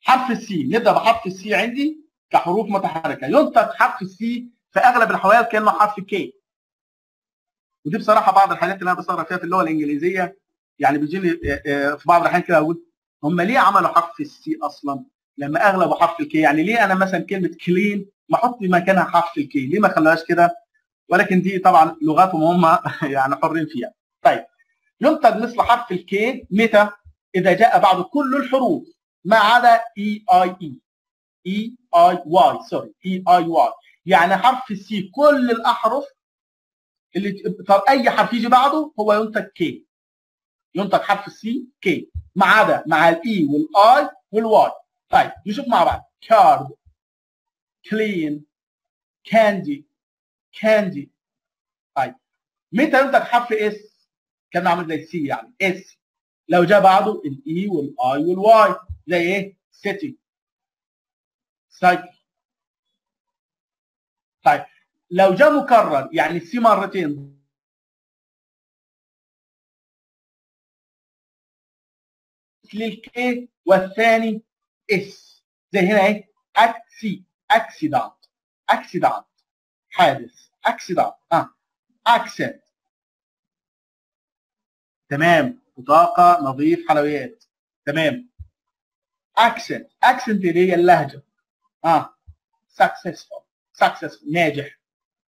حرف السي نبدا بحرف السي عندي كحروف متحركه ينطق حرف السي في اغلب الاحوال كانه حرف كي ودي بصراحه بعض الحاجات اللي انا بستغرب فيها في اللغه الانجليزيه يعني بيجيني في بعض الاحيان كده اقول هم ليه عملوا حرف السي اصلا لما اغلبه حرف الكي يعني ليه انا مثلا كلمه كلين ما احط مكانها حرف الكي ليه ما خلاهاش كده ولكن دي طبعا لغاتهم هم يعني حرين فيها طيب ينتج مثل حرف الكي متى اذا جاء بعد كل الحروف ما عدا اي اي اي اي اي واي سوري اي اي واي يعني حرف السي كل الاحرف اللي طب اي حرف يجي بعده هو ينتج كي ينتج حرف السي كي ما عدا مع الاي والاي والواي طيب نشوف مع بعض كارد كلين كاندي كاندي طيب متى ينتج حرف اس كان عامل زي السي يعني اس لو جاء بعده الاي والاي والواي زي ايه سيتي سايكل طيب لو جاء مكرر يعني السي مرتين للكي والثاني اس زي هنا ايه اكسي اكسيدانت اكسيدانت حادث اكسيدانت اه اكسنت تمام بطاقه نظيف حلويات تمام اكسنت اكسنت اللي هي اللهجه اه سكسسفول سكسسفول ناجح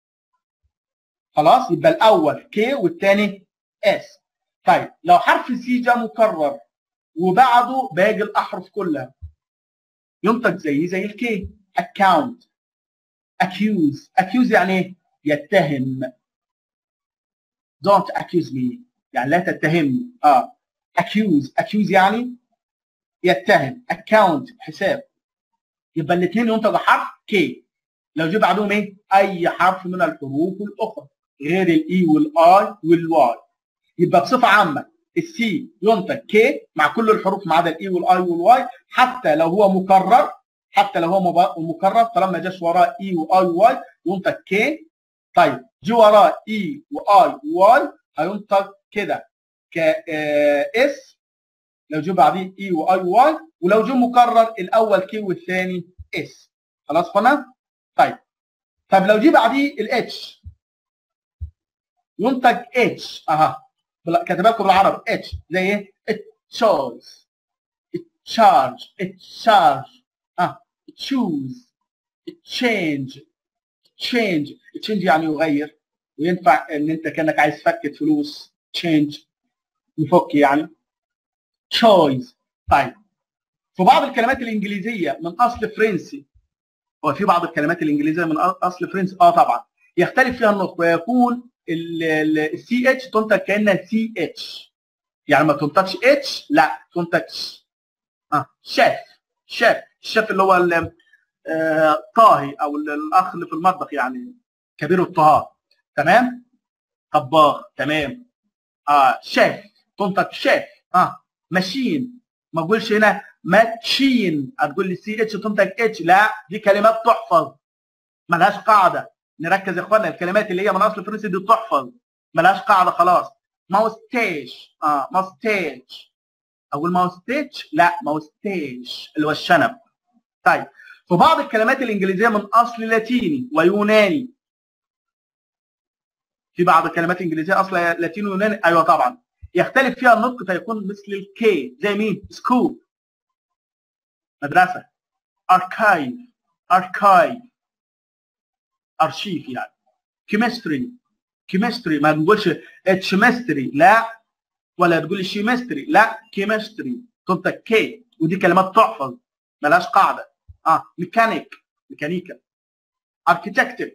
خلاص يبقى الاول كي والثاني اس طيب لو حرف سي جاء مكرر وبعده باقي الاحرف كلها ينطق زي زي الكي account accuse accuse يعني ايه يتهم don't accuse me يعني لا تتهمني اه accuse accuse يعني يتهم account حساب يبقى الاثنين ينطق حرف كي لو جه بعدهم ايه اي حرف من الحروف الاخرى غير الاي والاي والواي يبقى بصفه عامه السي ينطق كي مع كل الحروف ما عدا الاي والاي والواي حتى لو هو مكرر حتى لو هو مكرر طالما ما جاش وراه اي واي واي ينطق كي طيب جه وراه اي واي واي هينطق كده ك اس لو جه بعديه اي واي واي ولو جه مكرر الاول كي والثاني اس خلاص فانا طيب طب لو جه بعديه الاتش ينتج اتش اها كاتبها لكم بالعربي اتش زي ايه؟ تشوز تشارج تشارج اه تشوز تشينج تشينج تشينج يعني يغير وينفع ان انت كانك عايز فكة فلوس تشينج يفك يعني تشويز طيب في بعض الكلمات الانجليزيه من اصل فرنسي هو في بعض الكلمات الانجليزيه من اصل فرنسي اه طبعا يختلف فيها النطق ويكون السي اتش تنطق كانها سي اتش يعني ما تنطقش اتش لا تنطق اه شيف شيف الشيف اللي هو الطاهي او الاخ اللي في المطبخ يعني كبير الطهاه تمام طباخ تمام اه شيف تنطق شيف اه ماشين ما تقولش هنا ماتشين هتقول لي سي اتش تنطق اتش لا دي كلمات تحفظ ملهاش قاعده نركز يا اخوانا الكلمات اللي هي من اصل فرنسي دي تحفظ ملهاش قاعده خلاص ماوستيج اه ماوستيج اقول ماوستيج لا ماوستيج اللي هو الشنب طيب في بعض الكلمات الانجليزيه من اصل لاتيني ويوناني في بعض الكلمات الانجليزيه اصل لاتيني ويوناني ايوه طبعا يختلف فيها النطق فيكون مثل الكي زي مين سكول مدرسه اركايف اركايف ارشيف يعني كيمستري كيمستري ما نقولش اتشمستري لا ولا تقول شيمستري لا كيمستري تنطق كي ودي كلمات تحفظ ملهاش قاعده اه ميكانيك ميكانيكا اركيتكتيف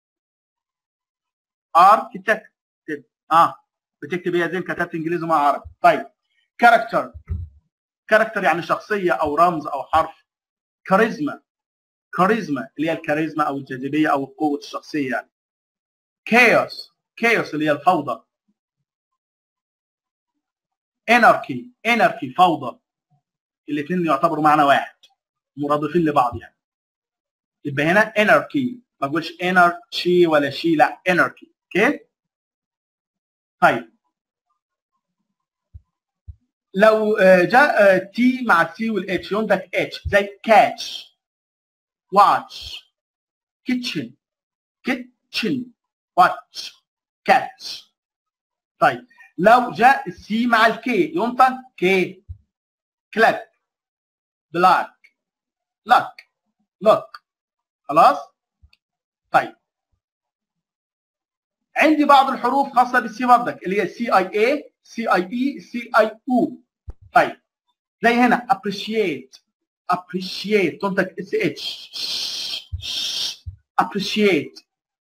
اركيتكتيف اه بتكتب ايه زين كتبت انجليزي مع عربي طيب كاركتر كاركتر يعني شخصيه او رمز او حرف كاريزما كاريزما اللي هي الكاريزما او الجاذبيه او قوه الشخصيه يعني كيوس كيوس اللي هي الفوضى اناركي اناركي فوضى الاثنين يعتبروا معنى واحد مرادفين لبعض يعني يبقى هنا اناركي ما اقولش انارشي ولا شي لا اناركي اوكي طيب لو آه، جاء تي مع السي والاتش ينطق اتش زي كاتش واتش كيتشن كيتشن واتش كاتش طيب لو جاء السي مع الكي ينطق كي كلاك بلاك لك لوك خلاص طيب عندي بعض الحروف خاصه بالسي برضك اللي هي سي اي اي سي اي اي سي اي او طيب زي هنا appreciate appreciate تنطق اس اتش appreciate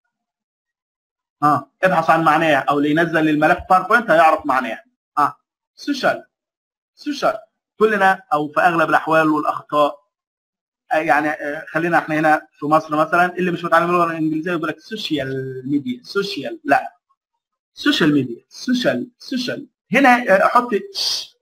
اه ابحث عن معناها او اللي ينزل الملف باوربوينت هيعرف معناها اه سوشيال سوشيال كلنا او في اغلب الاحوال والاخطاء آه، يعني آه، خلينا احنا هنا في مصر مثلا اللي مش متعلم اللغه الانجليزيه يقول لك سوشيال ميديا سوشيال لا سوشيال ميديا سوشيال سوشيال هنا آه، احط ش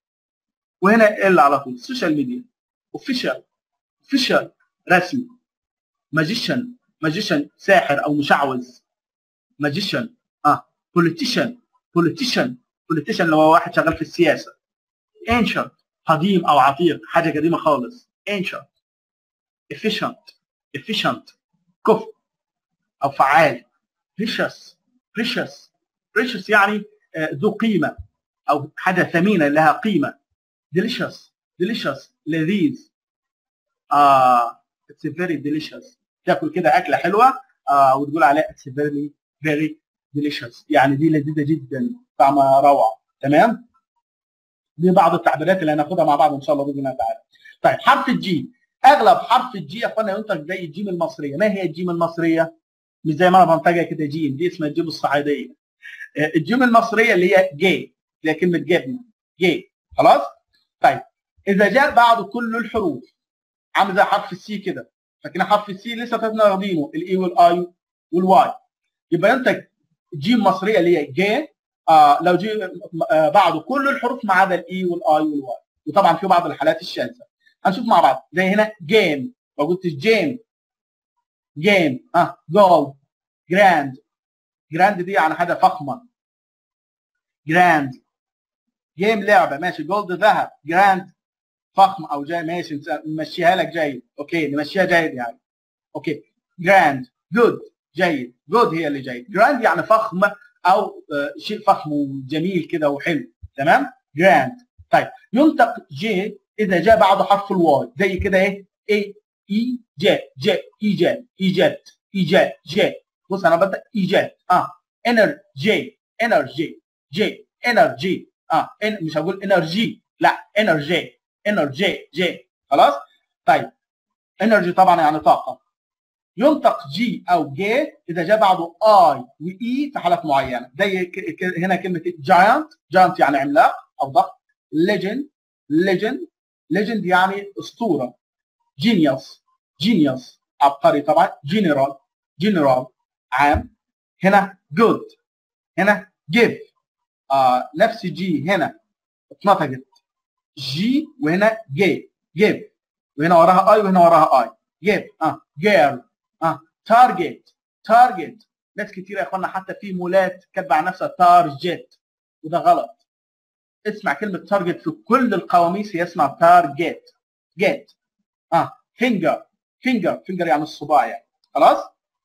وهنا ال على طول سوشيال ميديا اوفيشال اوفيشال رسمي ماجيشن ماجيشن ساحر او مشعوذ ماجيشن اه بوليتيشن بوليتيشن بوليتيشن اللي هو واحد شغال في السياسه ancient قديم او عتيق حاجه قديمه خالص ancient efficient efficient كفء او فعال precious precious precious يعني آه، ذو قيمه او حاجه ثمينه لها قيمه delicious delicious لذيذ آه it's very delicious تاكل كده اكله حلوه آه وتقول عليها it's very very delicious يعني دي لذيذه جدا طعمها روعه تمام دي بعض التعبيرات اللي هناخدها مع بعض ان شاء الله باذن الله تعالى طيب حرف الجي اغلب حرف الجي يا اخوانا ينطق زي الجيم المصريه ما هي الجيم المصريه مش زي ما انا بنطقها كده جيم دي اسمها الجيم الصعيديه آه، الجيم المصريه اللي هي جي اللي هي كلمه جبنه جي خلاص طيب اذا جاء بعد كل الحروف عامل زي حرف السي كده لكن حرف السي لسه احنا واخدينه الاي والاي والواي يبقى ينتج جيم مصريه اللي هي جي آه لو جي آه بعده كل الحروف ما عدا الاي والاي والواي وطبعا في بعض الحالات الشاذه هنشوف مع بعض زي هنا جيم ما قلتش جيم جيم اه جولد جراند جراند دي يعني حاجه فخمه جراند جيم لعبه ماشي جولد ذهب جراند فخم او جاي ماشي نمشيها لك جيد اوكي نمشيها جيد يعني اوكي جراند جود جيد جود هي اللي جيد جراند يعني فخم او آه، شيء فخم وجميل كده وحلو تمام جراند طيب ينطق جي اذا جاء بعده حرف الواي زي كده ايه اي اي جي جي ايجاد ايجاد ايجاد جي بص انا ببدا ايجاد اه انرجي انرجي جي انرجي اه إن مش هقول انرجي لا انرجي انرجي جي خلاص طيب انرجي طبعا يعني طاقه ينطق جي او جي اذا جاء بعده اي واي في حالات معينه زي ك- ك- هنا كلمه جاينت جاينت يعني عملاق او ضخم ليجند ليجند ليجند يعني اسطوره جينيوس جينيوس عبقري طبعا جنرال جنرال عام هنا جود هنا جيف آه نفس جي هنا اتنطقت جي وهنا جي جيف وهنا وراها اي وهنا وراها اي جيف اه جيرل اه تارجت تارجت ناس كتير يا اخوانا حتى في مولات كاتبه على نفسها تارجت وده غلط اسمع كلمه تارجت في كل القواميس هي اسمها تارجت جيت اه فينجر فينجر فينجر يعني الصباع يعني خلاص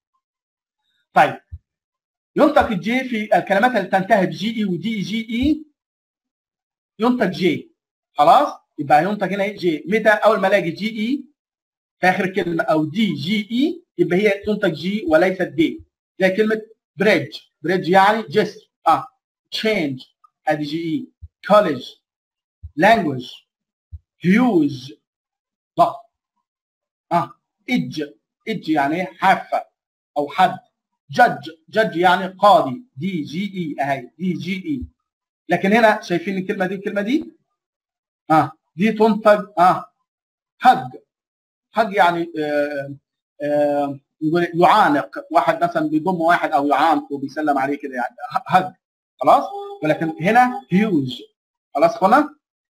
طيب ينطق الجي في الكلمات اللي تنتهي بجي اي ودي جي اي ينطق جي خلاص يبقى ينطق هنا إيه؟ جي متى اول ما الاقي جي اي في اخر الكلمه او دي جي اي يبقى هي تنطق جي وليست دي زي كلمه بريدج بريدج يعني جسر اه تشينج ادي جي اي كولج لانجوج هيوج ضغط اه اج اج يعني إيه؟ حافه او حد جدج جدج يعني قاضي دي جي اي اهي دي جي اي لكن هنا شايفين الكلمه دي الكلمه دي اه دي تنطق اه هج هج يعني آه آه يقول يعانق واحد مثلا بيضم واحد او يعانقه وبيسلم عليه كده يعني هج خلاص ولكن هنا هيوج خلاص اخوانا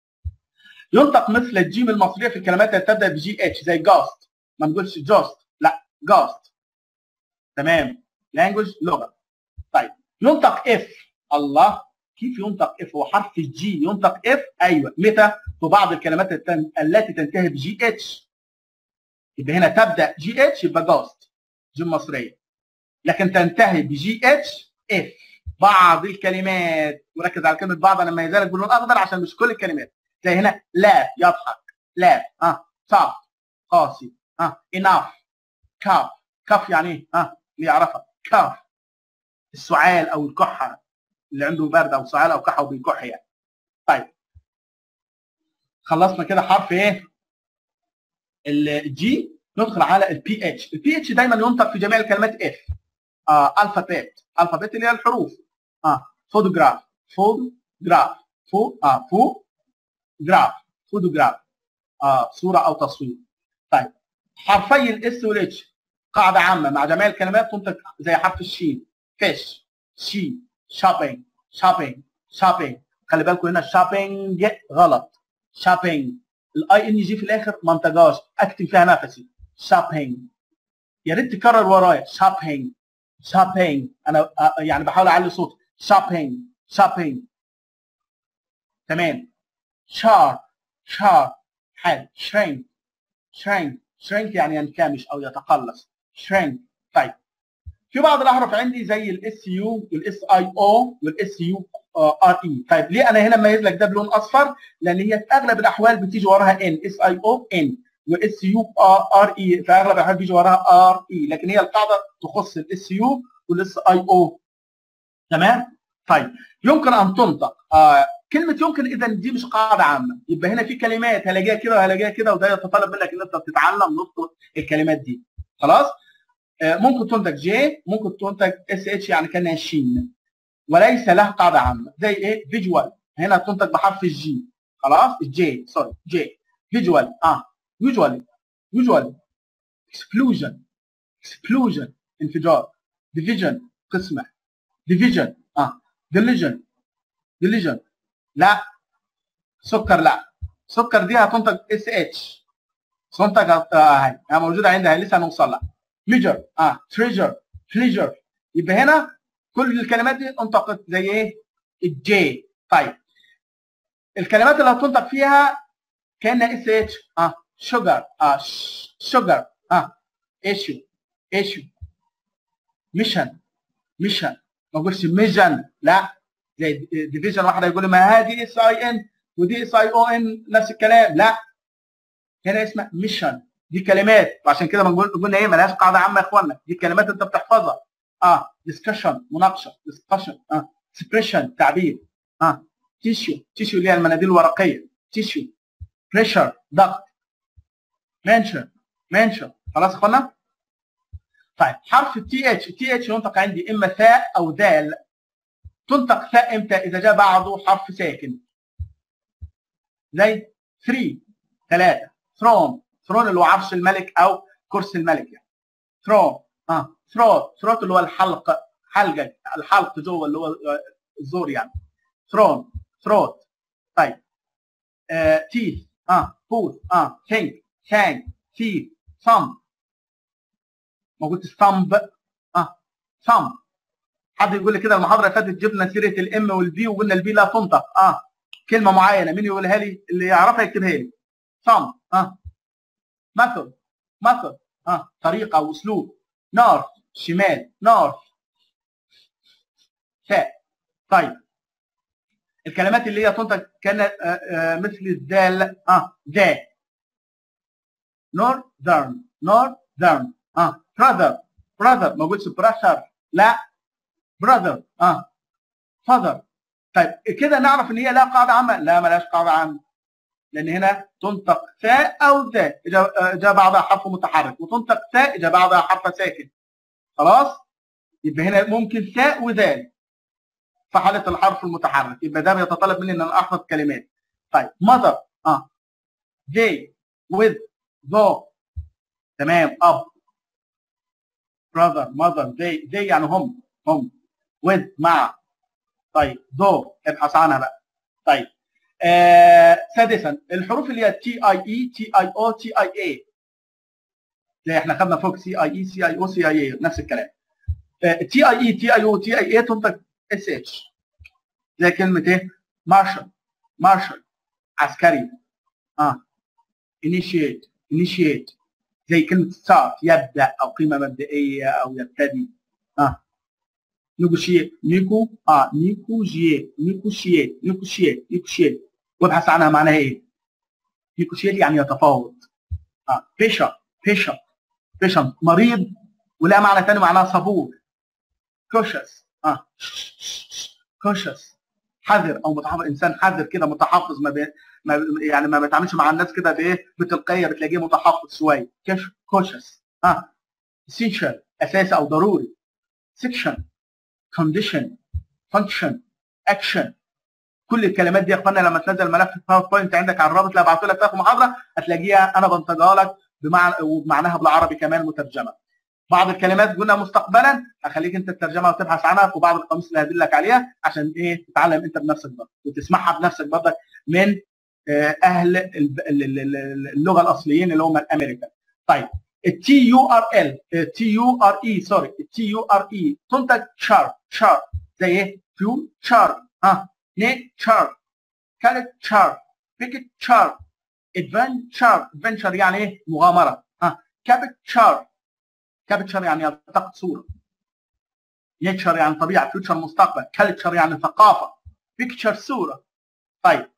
ينطق مثل الجيم المصريه في الكلمات اللي تبدا بجي اتش زي جاست ما نقولش جوست لا جاست تمام لانجوج لغه طيب ينطق اف الله كيف ينطق اف هو حرف الجي ينطق اف ايوه متى في بعض الكلمات التن... التي تنتهي بجي اتش يبقى هنا تبدا جي اتش يبقى جوست جي مصريه لكن تنتهي بجي اتش اف بعض الكلمات وركز على كلمه بعض انا مميزها لك باللون الاخضر عشان مش كل الكلمات زي هنا لا يضحك لا اه صعب قاسي اه enough كاف كاف يعني ايه اه اللي يعرفها كاف السعال او الكحه اللي عنده برد او سعال او كحه وبيكح يعني طيب خلصنا كده حرف ايه الجي ندخل على البي اتش البي اتش دايما ينطق في جميع الكلمات اف آه الفابيت الفابيت اللي هي الحروف اه فوتوغراف فوتوغراف فو اه فو جراف فوتوغراف آه صوره او تصوير طيب حرفي الاس والاتش قاعده عامه مع جميع الكلمات تنطق زي حرف الشين فيش شي شوبينج شوبينج شوبينج خلي بالكم هنا شوبينج غلط شوبينج الاي ان جي في الاخر ما انتجاش اكتم فيها نفسي شوبينج يا ريت تكرر ورايا شوبينج شوبينج انا يعني بحاول اعلي صوت شوبينج شوبينج تمام شارب شارب حال شرينك شرينك شرينك يعني ينكمش او يتقلص شرينك طيب في بعض الاحرف عندي زي الاس يو والاس اي او والاس يو ار اي طيب ليه انا هنا مميز لك ده بلون اصفر لان هي في اغلب الاحوال بتيجي وراها ان اس اي او ان واس يو ار اي في اغلب الاحوال بيجي وراها ار اي لكن هي القاعده تخص الاس يو والاس اي او تمام طيب يمكن ان تنطق آه كلمه يمكن اذا دي مش قاعده عامه يبقى هنا في كلمات هلاقيها كده وهلاقيها كده وده يتطلب منك ان انت تتعلم نطق الكلمات دي خلاص آه ممكن تنتج جي ممكن تنتج اس اتش يعني كانها شين وليس له قاعده عامه زي ايه فيجوال هنا تنتج بحرف الجي خلاص الجي سوري جي فيجوال اه يوجوالي يوجوالي اكسبلوجن اكسبلوجن انفجار ديفيجن قسمه ديفيجن اه ديليجن ديليجن لا سكر لا سكر دي هتنتج اس اتش تنتج هاي آه موجوده عندها لسه هنوصل لها ميجر اه تريجر بليجر يبقى هنا كل الكلمات دي انطقت زي ايه؟ الجي طيب الكلمات اللي هتنطق فيها كانها اس اتش اه شوجر اه شوجر اه ايشو ايشو ميشن ميشن ما اقولش ميجن لا زي ديفيجن واحده يقول لي ما هذه اس اي ان ودي اس اي او ان نفس الكلام لا هنا اسمها ميشن دي كلمات وعشان كده بنقول قلنا ايه مالهاش قاعده عامه يا اخوانا دي كلمات انت بتحفظها اه ديسكشن مناقشه ديسكشن اه اكسبريشن تعبير اه تيشو تيشو اللي هي المناديل الورقيه تيشو بريشر ضغط منشن منشن خلاص يا اخوانا طيب حرف التي اتش التي اتش ينطق عندي اما ثاء او ذال تنطق ثاء امتى اذا جاء بعده حرف ساكن زي 3 ثلاثه ثرون ثرون اللي هو عرش الملك او كرسي الملك يعني ثرون اه ثروت ثروت اللي هو الحلق حلقه الحلق جوه اللي هو الزور يعني ثرون ثروت طيب آه تيث اه فوت اه ثينك ثانك ثيف ثم ما قلت ثمب اه ثم حد يقول لي كده المحاضره اللي فاتت جبنا سيره الام والبي وقلنا البي لا تنطق اه كلمه معينه مين يقولها لي اللي يعرفها يكتبها لي ثم اه ميثود ميثود اه طريقه او اسلوب نورث شمال نورث فاء طيب الكلمات اللي هي تنطق كانت آه آه مثل الذال اه ذا northern northern اه brother brother ما قلتش brother لا brother اه father طيب كده نعرف ان هي لا قاعده عامه لا ملهاش قاعده عامه لان هنا تنطق ثاء او ذا اذا جاء بعدها حرف متحرك وتنطق ثاء اذا بعدها حرف ساكن خلاص يبقى هنا ممكن ثاء وذال في حاله الحرف المتحرك يبقى ده بيتطلب مني ان انا احفظ كلمات طيب mother اه they with though تمام اب brother mother they they يعني هم هم with مع طيب though ابحث عنها بقى طيب آه سادسا الحروف اللي هي تي اي اي تي اي او تي اي اي زي احنا خدنا فوق سي اي اي سي اي او سي اي اي نفس الكلام تي اي اي تي اي او تي اي اي تنطق اس اتش زي كلمه ايه مارشال مارشال عسكري اه initiate initiate زي كلمه start يبدا او قيمه مبدئيه او يبتدي اه نيجوشيت نيكو اه نيكوشيت نيكوشيت نيكوشيت نيكوشيت وابحث عنها معناها ايه نيكوشيت يعني يتفاوض اه بيشنت بيشنت بيشنت مريض ولها معنى ثاني معناها صبور كوشس اه كوشس حذر او متحفظ انسان حذر كده متحفظ ما, بي... ما يعني ما بيتعاملش مع الناس كده بايه بتلقائيه بتلاقيه متحفظ شويه كوشس اه essential اساسي او ضروري section condition function action كل الكلمات دي يا اخوانا لما تنزل ملف باوربوينت عندك على الرابط اللي هبعته لك في المحاضره هتلاقيها انا بنتجها لك بمعنى وبمعناها بالعربي كمان مترجمه. بعض الكلمات قلنا مستقبلا هخليك انت تترجمها وتبحث عنها في بعض القواميس اللي هدلك عليها عشان ايه تتعلم انت بنفسك برضه وتسمعها بنفسك برضك من اهل اللغه الاصليين اللي هم الامريكان. طيب التي يو ار ال تي يو ار اي سوري التي يو ار اي تنتج شارب شارب زي ايه؟ فيو شارب ها نيتشر كالتشر بيكتشر ادفنتشر ادفنتشر يعني ايه مغامره ها كابتشر كابتشر يعني يلتقط صوره نيتشر يعني طبيعه فيوتشر مستقبل كالتشر يعني ثقافه بيكتشر صوره طيب